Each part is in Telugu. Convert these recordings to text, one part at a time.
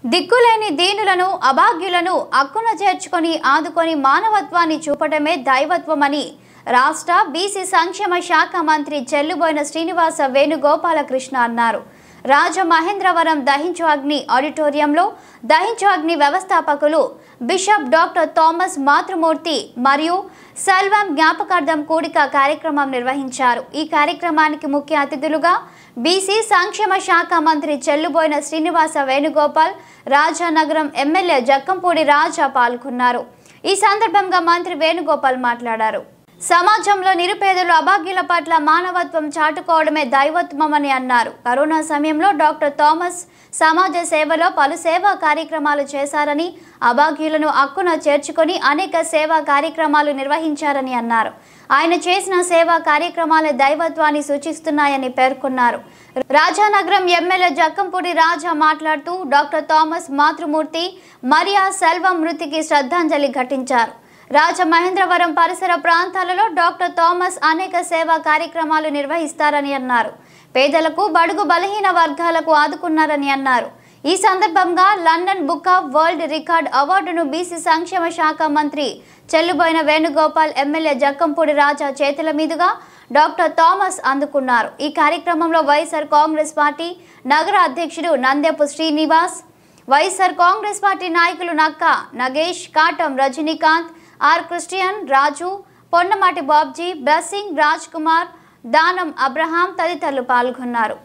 దిక్కులేని దీనులను అభాగ్యులను అక్కున చేర్చుకొని ఆదుకొని మానవత్వాన్ని చూపడమే దైవత్వమని రాష్ట్ర బీసీ సంక్షేమ శాఖ మంత్రి చెల్లుబోయిన శ్రీనివాస వేణుగోపాలకృష్ణ అన్నారు రాజమహేంద్రవరం దహించు అగ్ని ఆడిటోరియంలో దహించు అగ్ని వ్యవస్థాపకులు బిషప్ డాక్టర్ థామస్ మాతృమూర్తి మరియు సెల్వం జ్ఞాపకార్థం కూడిక కార్యక్రమం నిర్వహించారు ఈ కార్యక్రమానికి ముఖ్య అతిథులుగా బీసీ సంక్షేమ శాఖ మంత్రి చెల్లుబోయిన శ్రీనివాస వేణుగోపాల్ రాజానగరం ఎమ్మెల్యే జక్కంపూడి రాజా పాల్గొన్నారు ఈ సందర్భంగా మంత్రి వేణుగోపాల్ మాట్లాడారు సమాజంలో నిరుపేదలు అభాగ్యుల పట్ల మానవత్వం చాటుకోవడమే దైవత్వమని అన్నారు కరోనా సమయంలో డాక్టర్ థామస్ సమాజ సేవలో పలు సేవా కార్యక్రమాలు చేశారని అభాగ్యులను అక్కున చేర్చుకొని అనేక సేవా కార్యక్రమాలు నిర్వహించారని అన్నారు ఆయన చేసిన సేవా కార్యక్రమాల దైవత్వాన్ని సూచిస్తున్నాయని పేర్కొన్నారు రాజానగరం ఎమ్మెల్యే జక్కంపూడి రాజా మాట్లాడుతూ డాక్టర్ థామస్ మాతృమూర్తి మరియా సెల్వం మృతికి శ్రద్ధాంజలి ఘటించారు రాజమహేంద్రవరం పరిసర ప్రాంతాలలో డాక్టర్ థామస్ అనేక సేవా కార్యక్రమాలు నిర్వహిస్తారని అన్నారు పేదలకు బడుగు బలహీన వర్గాలకు ఆదుకున్నారని అన్నారు ఈ సందర్భంగా London book of world record అవార్డును బీసీ సంక్షేమ శాఖ మంత్రి చెల్లుబోయిన వేణుగోపాల్ ఎమ్మెల్యే జక్కంపూడి రాజా చేతుల మీదుగా డాక్టర్ థామస్ అందుకున్నారు ఈ కార్యక్రమంలో వైఎస్ఆర్ కాంగ్రెస్ పార్టీ నగర అధ్యక్షుడు నందెపు శ్రీనివాస్ వైఎస్ఆర్ కాంగ్రెస్ పార్టీ నాయకులు Nakka Nagesh Katam Rajinikanth R Christian Raju Ponnamati Babji Blessing Raj Kumar Danam Abraham తదితరులు పాల్గొన్నారు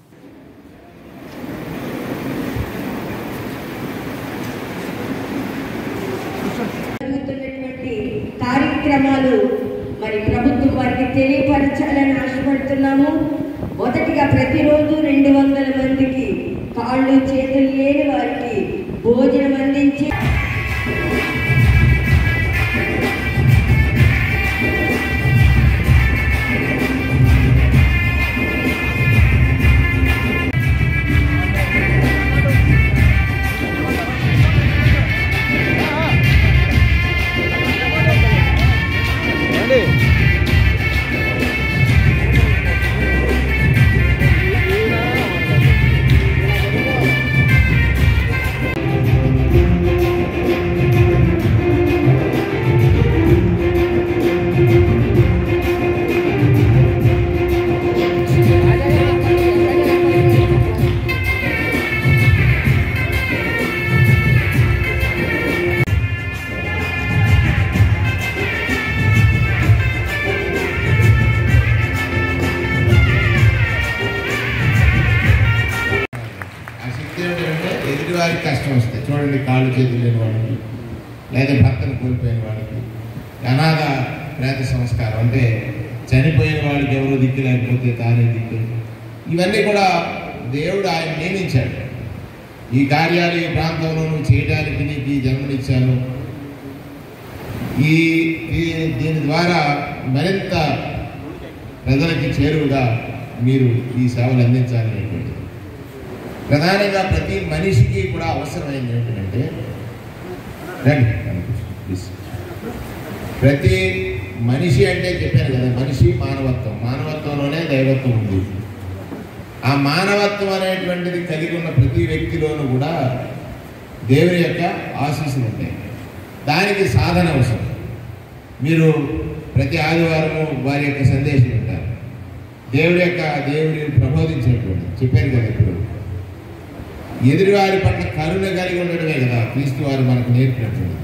జరుగుతున్నటువంటి కార్యక్రమాలు మరి ప్రభుత్వం వారికి తెలియపరచాలని ఆశపడుతున్నాము మొదటిగా ప్రతిరోజు రెండు వందల మందికి కాళ్ళు చేతులు లేని వారికి భోజనం అందించి ఆ శక్తి ఏంటంటే ఎదుటివారికి కష్టం వస్తాయి చూడండి కాళ్ళు చేతులు లేని వాళ్ళకి లేదా భర్తను కోల్పోయిన వాళ్ళకి అనాథ ప్రేత సంస్కారం అంటే చనిపోయిన వాళ్ళకి ఎవరో దిక్కు లేకపోతే తానే దిక్కు ఇవన్నీ కూడా దేవుడు ఆయన నియమించాడు ఈ కార్యాలు ఈ ప్రాంతంలో నువ్వు చేయడానికి నీకు ఈ జన్మనిచ్చాను ఈ ఈ- దీని ద్వారా మరింత ప్రజలకి చేరువుగా మీరు ఈ సేవలు అందించాలనేటువంటిది ప్రధానంగా ప్రతి మనిషికి కూడా అవసరమైంది ఏంటంటే రండి రండి, ప్లీజ్. ప్రతి మనిషి అంటే చెప్పాను కదా మనిషి మానవత్వం మానవత్వంలోనే దైవత్వం ఉంది ఆ మానవత్వం అనేటువంటిది కలిగి ఉన్న ప్రతి వ్యక్తిలోనూ కూడా దేవుని యొక్క ఆశీస్సులు ఉంటాయి దానికి సాధన అవసరం మీరు ప్రతి ఆదివారము వారి యొక్క సందేశం ఉంటారు దేవుడి యొక్క దేవుడి ప్రబోధించినటువంటి చెప్పారు కదా ఇప్పుడు ఎదుటివారి పట్ల కరుణ కలిగి ఉండడమే కదా క్రీస్తు వారు మనకు నేర్పినటువంటి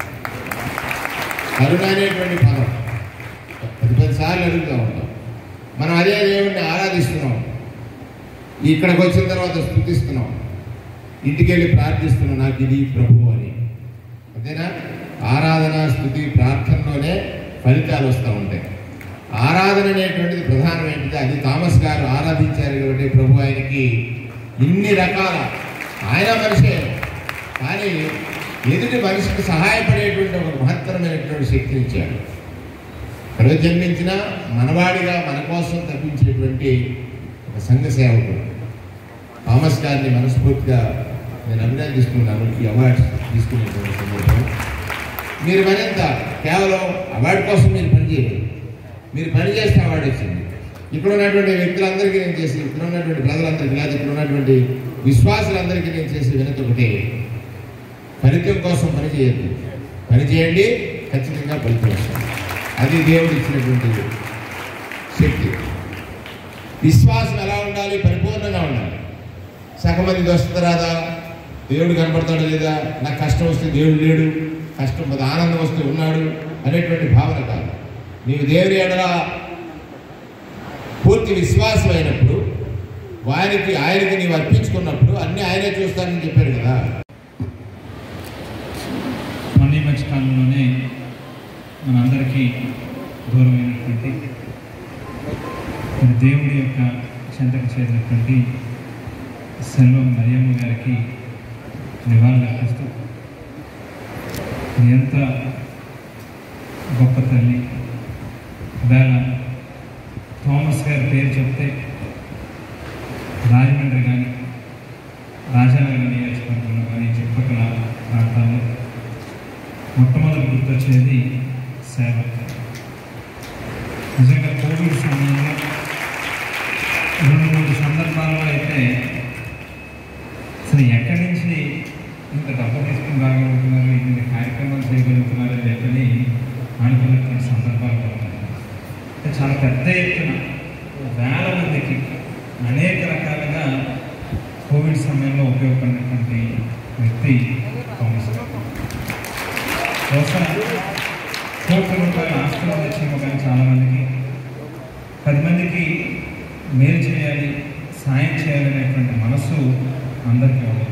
కరుణ అనేటువంటి పదం పది పది సార్లు అడుగుతూ ఉంటాం మనం అదే దేవుడిని ఆరాధిస్తున్నాం ఇక్కడికి వచ్చిన తర్వాత స్థుతిస్తున్నాం ఇంటికి వెళ్ళి ప్రార్థిస్తున్నాం నాకు ఇది ప్రభు అని అంతేనా ఆరాధన స్థుతి ప్రార్థనలోనే ఫలితాలు వస్తూ ఉంటాయి ఆరాధన అనేటువంటిది ప్రధానమైనది అది థామస్ గారు ఆరాధించారు కాబట్టి ప్రభు ఆయనకి ఇన్ని రకాల ఆయన మనిషే కానీ ఎదుటి మనిషికి సహాయపడేటువంటి ఒక మహత్తరమైనటువంటి శక్తిని ఇచ్చాడు ఇక్కడ జన్మించిన మనవాడిగా మన కోసం తప్పించేటువంటి ఒక సంఘ సేవకుడు థామస్ గారిని మనస్ఫూర్తిగా నేను అభినందిస్తున్నాను ఈ అవార్డు తీసుకునేటువంటి సందర్భం మీరు మరింత కేవలం అవార్డు కోసం మీరు పనిచేయలేదు మీరు పని చేస్తే అవార్డు వచ్చింది ఇక్కడ ఉన్నటువంటి వ్యక్తులందరికీ నేను చేసి ఇక్కడ ఉన్నటువంటి ప్రజలందరికీ లేదా ఇక్కడ ఉన్నటువంటి విశ్వాసులందరికీ నేను చేసే వినతి ఒకటే ఫలితం కోసం పని చేయొద్దు పని చేయండి ఖచ్చితంగా ఫలితం వస్తుంది అది దేవుడు ఇచ్చినటువంటి శక్తి విశ్వాసం ఎలా ఉండాలి పరిపూర్ణంగా ఉండాలి సగం మంది వస్తుంది రాదా దేవుడు కనపడతాడు లేదా నాకు కష్టం వస్తే దేవుడు లేడు కష్టం అది ఆనందం వస్తే ఉన్నాడు అనేటువంటి భావన కాదు నీవు దేవుని ఎడల పూర్తి విశ్వాసం అయినప్పుడు వారికి ఆయనకి నీవు అర్పించుకున్నప్పుడు అన్ని ఆయనే చూస్తానని చెప్పాడు కదా మొన్న ఈ మధ్య కాలంలోనే మనందరికీ దూరమైనటువంటి మరి దేవుడి యొక్క చెంతకు చేరినటువంటి సెల్వం మరియమ్మ గారికి నివాళులు అర్పిస్తూ మరి ఎంత గొప్ప తల్లి వేళ థామస్ గారి పేరు చెప్తే రాజమండ్రి కానీ రాజానగర్ నియోజకవర్గంలో కానీ చుట్టుపక్కల ప్రాంతాల్లో మొట్టమొదటి గుర్తొచ్చేది సేవ నిజంగా కోవిడ్ సమయంలో రెండు మూడు సందర్భాల్లో అయితే అసలు ఎక్కడి నుంచి ఇంత డబ్బు తీసుకుని రాగలుగుతున్నారు ఇన్ని కార్యక్రమాలు చేయగలుగుతున్నారు అని చెప్పని అనుకున్నటువంటి సందర్భాలు కూడా ఉన్నాయి అంటే చాలా పెద్ద ఎత్తున వేల మందికి అనేక రకాలుగా కోవిడ్ సమయంలో ఉపయోగపడినటువంటి వ్యక్తి థామస్ గారు. బహుశా కోట్ల రూపాయల ఆస్తులు వచ్చేమో కానీ చాలామందికి పది మందికి మేలు చేయాలి సాయం చేయాలనేటువంటి మనసు అందరికీ ఉండదు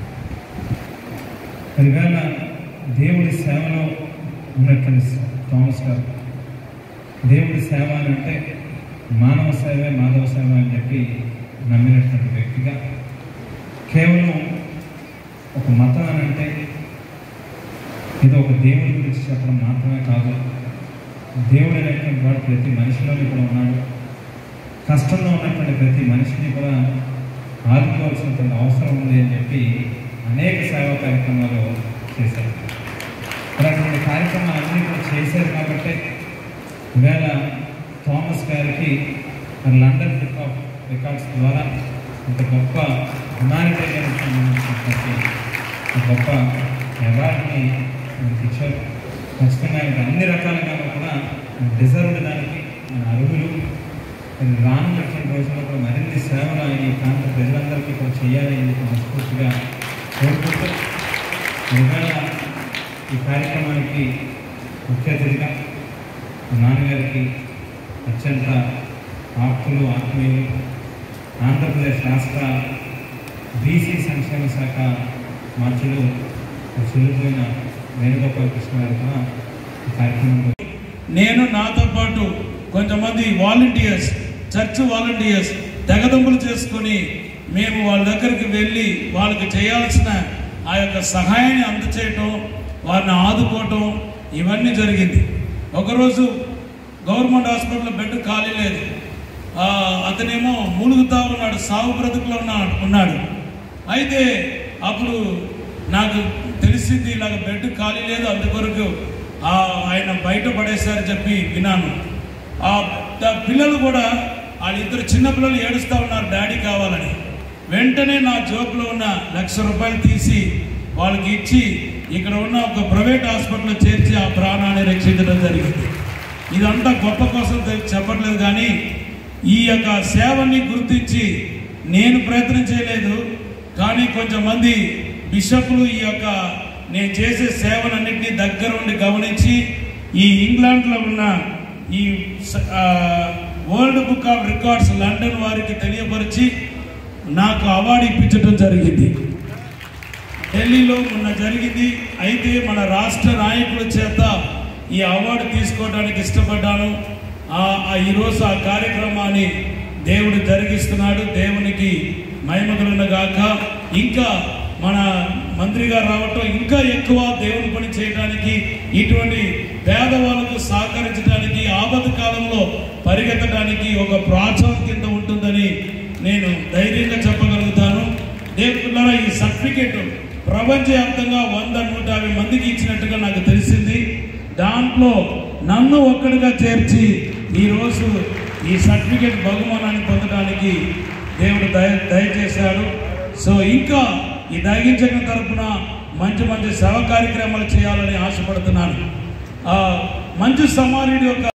పదివేల దేవుడి సేవలో ఉన్నటువంటి థామస్ గారు దేవుడి సేవ అని అంటే మానవ సేవే మాధవ సేవ అని చెప్పి నమ్మినటువంటి వ్యక్తిగా కేవలం ఒక మతం అని అంటే ఇది ఒక దేవుడి గురించి చెప్పడం మాత్రమే కాదు దేవుడు అనేటువంటి వాడు ప్రతి మనిషిలోని కూడా ఉన్నాడు కష్టంలో ఉన్నటువంటి ప్రతి మనిషిని కూడా ఆదుకోవాల్సినటువంటి అవసరం ఉంది అని చెప్పి అనేక సేవా కార్యక్రమాలు చేశారు అలాంటి కార్యక్రమాలన్నీ కూడా చేశారు కాబట్టి ఈవేళ థామస్ గారికి మరి లండన్ బుక్ ఆఫ్ రికార్డ్స్ ద్వారా ఇంత గొప్ప హ్యుమానిటేరియన్ సంబంధించినటువంటి ఒక గొప్ప అవార్డుని మనకి ఇచ్చారు ఖచ్చితంగా ఆయనకు అన్ని రకాలుగా కూడా డిజర్వ్డ్ దానికి మన అర్హులు మరి రానున్నటువంటి రోజుల్లో కూడా మరిన్ని సేవలు ఆయన ఈ ప్రాంత ప్రజలందరికీ కూడా చేయాలి అని చెప్పి మనస్ఫూర్తిగా కోరుకుంటూ ఈవేళ ఈ కార్యక్రమానికి ముఖ్య అతిథిగా మా నాన్నగారికి అత్యంత ఆప్తులు ఆత్మీయులు ఆంధ్రప్రదేశ్ రాష్ట్ర బీసీ సంక్షేమ శాఖ మంత్రులు చెల్లిపోయిన వేణుగోపాల కృష్ణ గారు కూడా ఈ కార్యక్రమంలో నేను నాతో పాటు కొంతమంది వాలంటీర్స్ చర్చ్ వాలంటీర్స్ తెగదొంపులు చేసుకొని మేము వాళ్ళ దగ్గరికి వెళ్ళి వాళ్ళకి చేయాల్సిన ఆ యొక్క సహాయాన్ని అందచేయటం వారిని ఆదుకోవటం ఇవన్నీ జరిగింది ఒకరోజు గవర్నమెంట్ హాస్పిటల్లో బెడ్ ఖాళీ లేదు ఆ, అతనేమో మూలుగుతా ఉన్నాడు సాగు బ్రతుకులో ఉన్నాడు ఉన్నాడు అయితే అప్పుడు నాకు తెలిసింది ఇలాగ బెడ్ ఖాళీ లేదు అందుకొరకు ఆ, ఆయన బయట పడేశారని చెప్పి విన్నాను ఆ ద- పిల్లలు కూడా వాళ్ళిద్దరు చిన్న పిల్లలు ఏడుస్తూ ఉన్నారు డాడీ కావాలని వెంటనే నా జోబులో ఉన్న లక్ష రూపాయలు తీసి వాళ్ళకి ఇచ్చి ఇక్కడ ఉన్న ఒక ప్రైవేట్ హాస్పిటల్లో చేర్చి ఆ ప్రాణాన్ని రక్షించడం జరిగింది ఇదంతా గొప్ప కోసం తె- చెప్పట్లేదు కానీ ఈ యొక్క సేవని గుర్తించి నేను ప్రయత్నం చేయలేదు కానీ కొంచెం మంది బిషప్లు ఈ యొక్క నేను చేసే సేవలన్నింటినీ దగ్గర ఉండి గమనించి ఈ ఇంగ్లాండ్లో ఉన్న ఈ స- ఆ, world book of records London వారికి తెలియపరిచి నాకు అవార్డు ఇప్పించడం జరిగింది ఢిల్లీలో మొన్న జరిగింది అయితే మన రాష్ట్ర నాయకుల చేత ఈ అవార్డు తీసుకోవడానికి ఇష్టపడ్డాను ఆ- ఆ ఈరోజు ఆ కార్యక్రమాన్ని దేవుడు జరిగిస్తున్నాడు దేవునికి మహిమగలున్న గాక ఇంకా మన మంత్రి గారు రావటం ఇంకా ఎక్కువ దేవుని పని చేయడానికి ఇటువంటి పేదవాళ్ళకు సహకరించడానికి ఆపద కాలంలో పరిగెత్తడానికి ఒక ప్రోత్సాహం కింద ఉంటుందని నేను ధైర్యంగా చెప్పగలుగుతాను దేవుళ్ళారా ఈ సర్టిఫికేట్ ప్రపంచవ్యాప్తంగా వంద నూట యాభై మందికి ఇచ్చినట్టుగా నాకు తెలిసింది దాంట్లో నన్ను ఒక్కడిగా చేర్చి ఈరోజు ఈ సర్టిఫికేట్ బహుమానాన్ని పొందడానికి దేవుడు దయ దయచేశాడు సో ఇంకా ఈ దైగించక తరపున మంచి మంచి సేవ కార్యక్రమాలు చేయాలని ఆశపడుతున్నాను ఆ మంచి సమానుడి యొక్క